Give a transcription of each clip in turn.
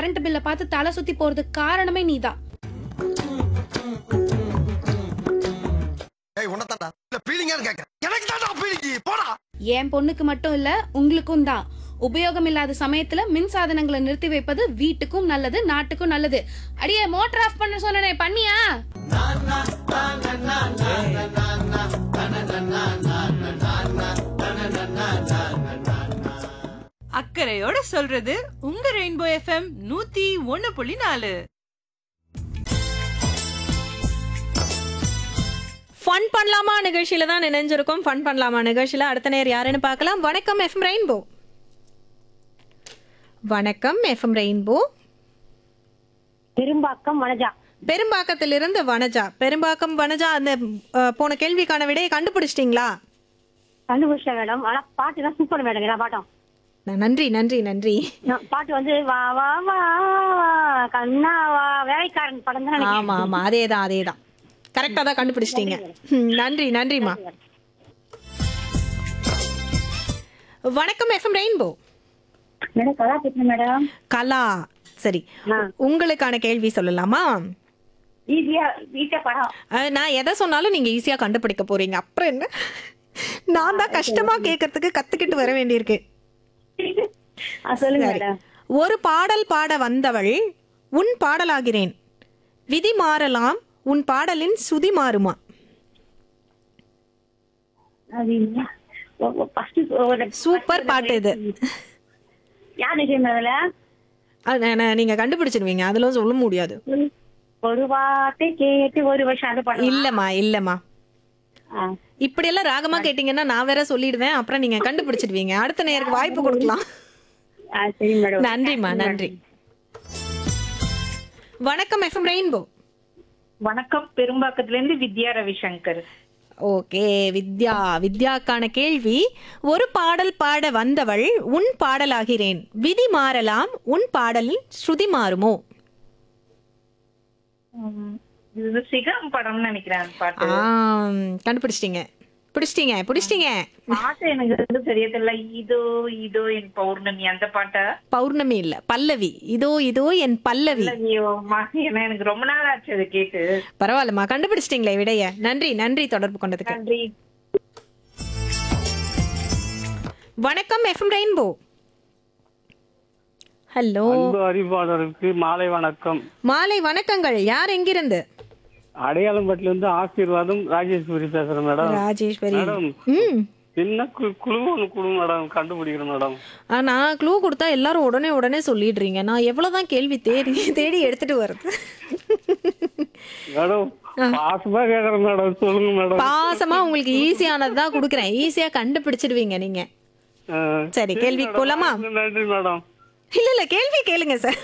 Current பில்லை பார்த்து தலை சுத்தி போறதுக்கு காரணமே நீதான் ஏய் உனத்தாடா இல்ல பீலிங்கா கேக்க எனக்கு தான்டா பீலிங்கி போடா என் பொண்ணுக்கு மட்டும் இல்ல உங்களுக்கும் தான் உபயோகம் இல்லாத சமயத்துல மின் சாதனங்களை நிறுத்தி வைப்பது வீட்டுக்கும் நல்லது நாட்டுக்கும் நல்லது அடியே மோட்டர் ஆஃப் பண்ண சொன்னனே பண்ணியா அக்கறையோட சொல்றது உங்க ரெயின்போ எஃப்எம் நூத்தி ஒன்னு புள்ளி நாலு ஃபன் பண்ணலாமா நிகழ்ச்சியில தான் நினைஞ்சிருக்கோம் ஃபன் பண்ணலாமா நிகழ்ச்சியில அடுத்த நேர் யாருன்னு பார்க்கலாம் வணக்கம் எஃப்எம் ரெயின்போ வணக்கம் எஃப்எம் ரெயின்போ பெரும்பாக்கம் வனஜா பெரும்பாக்கத்திலிருந்து வனஜா பெரும்பாக்கம் வனஜா அந்த அஹ், போன கேள்விக்கான விடையை கண்டுபிடிச்சிட்டீங்களா கண்டுபிடிச்சேன் மேடம் ஆனா பாட்டு தான் சூப்பர் மேடம் எல்லா பாட்டும் ந- நன்றி நன்றி நன்றி நான் பாட்டு வந்து வா வா வா வா, கண்ணா வா வேலைக்காரன் படம் தான் ஆமா ஆமா அதே தான் அதே தான் கரெக்டா தான் கண்டுபிடிச்சிட்டீங்க ம், நன்றி நன்றிம்மா வணக்கம் எஃப்எம் ரெயின்போ மேடம் கலா பேசுறேன் மேடம் கலா சரி ஆ. உங்களுக்கான கேள்வி சொல்லலாமா ஈஸியா ஈஸியா படம் அஹ், நான் எதை சொன்னாலும் நீங்க ஈஸியா கண்டுபிடிக்க போறீங்க அப்புறம் என்ன நான் தான் கஷ்டமா கேட்கறதுக்கு கத்துக்கிட்டு வர வேண்டியிருக்கு ஆ, சொல்லுங்க சரி. மேடம் ஒரு பாடல் பாட வந்தவள் உன் பாடலாகிறேன் விதி மாறலாம் உன் பாடலின் சுதி மாறுமா அது ஃபர்ஸ்ட் சூப்பர் பாட்டு இது யார் நிச்சயம் மேடம்ல அஹ், நான் நான் நீங்க கண்டுபிடிச்சிருவீங்க அதெல்லாம் சொல்ல முடியாது ஒரு வார்த்தை கேட்டு ஒரு வருஷம் அது படம் இல்லம்மா இல்லம்மா ஆ. இப்படியெல்லாம் ராகமா கேட்டீங்கன்னா நான் வேற சொல்லிடுவேன் அப்புறம் நீங்க கண்டுபிடிச்சிடுவீங்க அடுத்த நேருக்கு வாய்ப்பு கொடுக்கலாம் ஆ, சரி மேடம் நன்றிம்மா நன்றி வணக்கம் எஃப்எம் ரெயின்போ வணக்கம் பெரும்பாக்கத்துல இருந்து வித்யா ரவிசங்கர் ஓகே வித்யா வித்யாக்கான கேள்வி ஒரு பாடல் பாட வந்தவள் உன் பாடலாகிறேன் விதி மாறலாம் உன் பாடலில் ஸ்ருதி மாறுமோ உம், இது வந்து சிகரம் படம்னு நினைக்கிறேன் அந்த பாட்டு ஆம், கண்டுபிடிச்சிட்டீங்க பிடிச்சிட்டீங்க பிடிச்சிட்டீங்க பாட்டு எனக்கு வந்து சரியா தெரியல இதோ இதோ என் பௌர்ணமி அந்த பாட்டா பௌர்ணமி இல்ல பல்லவி இதோ இதோ என் பல்லவி ஐயோ மா- ஏன்னா எனக்கு ரொம்ப நாள் ஆச்சு அதை கேட்டு பரவாயில்லம்மா கண்டுபிடிச்சிட்டீங்களே விடைய நன்றி நன்றி தொடர்பு கொண்டதுக்கு நன்றி வணக்கம் எஃப்எம் ரெயின்போ ஹலோ அன்பு அறிவாளருக்கு மாலை வணக்கம் மாலை வணக்கங்கள் யார் எங்கிருந்து அடையாளம்பட்டில இருந்து ஆசீர்வாதம் ராஜேஸ்வரி பேசுறேன் மேடம் ராஜேஸ்வரி மேடம் ம் சின்ன கு- குழு ஒன்று குழு மேடம் கண்டுபிடிக்கிறேன் மேடம் ஆ, நான் க்ளூ கொடுத்தா எல்லாரும் உடனே உடனே சொல்லிடுறீங்க நான் எவ்வளவுதான் கேள்வி தேடி தேடி எடுத்துட்டு வர்றது மேடம் பாசமா கேக்குறேன் மேடம் சொல்லுங்க மேடம் பாசமா உங்களுக்கு ஈஸியானது தான் கொடுக்குறேன் ஈஸியா கண்டுபிடிச்சிடுவீங்க நீங்க ஆ, சரி கேள்வி மேடம். போலாமா நன்றி மேடம் இல்ல இல்ல கேள்வி கேளுங்க சார்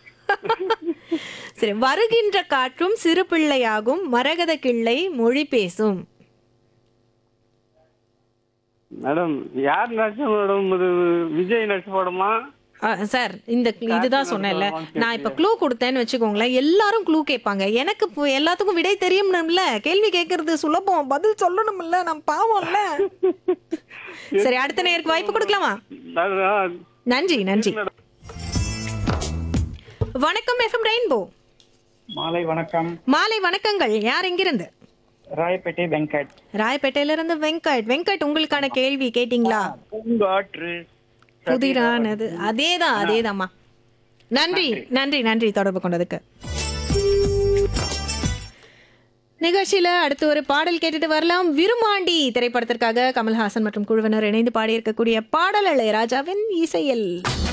சரி வருகின்ற காற்றும் சிறு பிள்ளையாகும் மரகத கிள்ளை மொழி பேசும் மேடம் யார் நடிச்ச மேடம் இது விஜய் நடிச்ச படமா ஆ, சார் இந்த இதுதான் சொன்னேன்ல நான் இப்ப க்ளூ கொடுத்தேன்னு வச்சுக்கோங்களேன் எல்லாரும் க்ளூ கேட்பாங்க எனக்கு இப்போ எல்லாத்துக்கும் விடை தெரியும்ல கேள்வி கேட்கறது சுலபம் பதில் சொல்லணும்ல நான் பாவம்ல சரி அடுத்த நேருக்கு வாய்ப்பு கொடுக்கலாமா அதான், நன்றி நன்றி வணக்கம் எஃப்எம் ரெயின்போ மாலை வணக்கம் மாலை வணக்கங்கள் யார் எங்கிருந்து ராயப்பேட்டை வெங்கட் ராயப்பேட்டையில இருந்து வெங்கட் வெங்கட் உங்களுக்கான கேள்வி கேட்டீங்களா பூங்காற்று புதிரானது அதேதான் அதேதாம்மா நன்றி நன்றி நன்றி தொடர்பு கொண்டதுக்கு நிகழ்ச்சியில அடுத்து ஒரு பாடல் கேட்டுட்டு வரலாம் விருமாண்டி திரைப்படத்திற்காக கமல்ஹாசன் மற்றும் குழுவினர் இணைந்து பாடியிருக்கக்கூடிய பாடல் இளையராஜாவின் இசையில்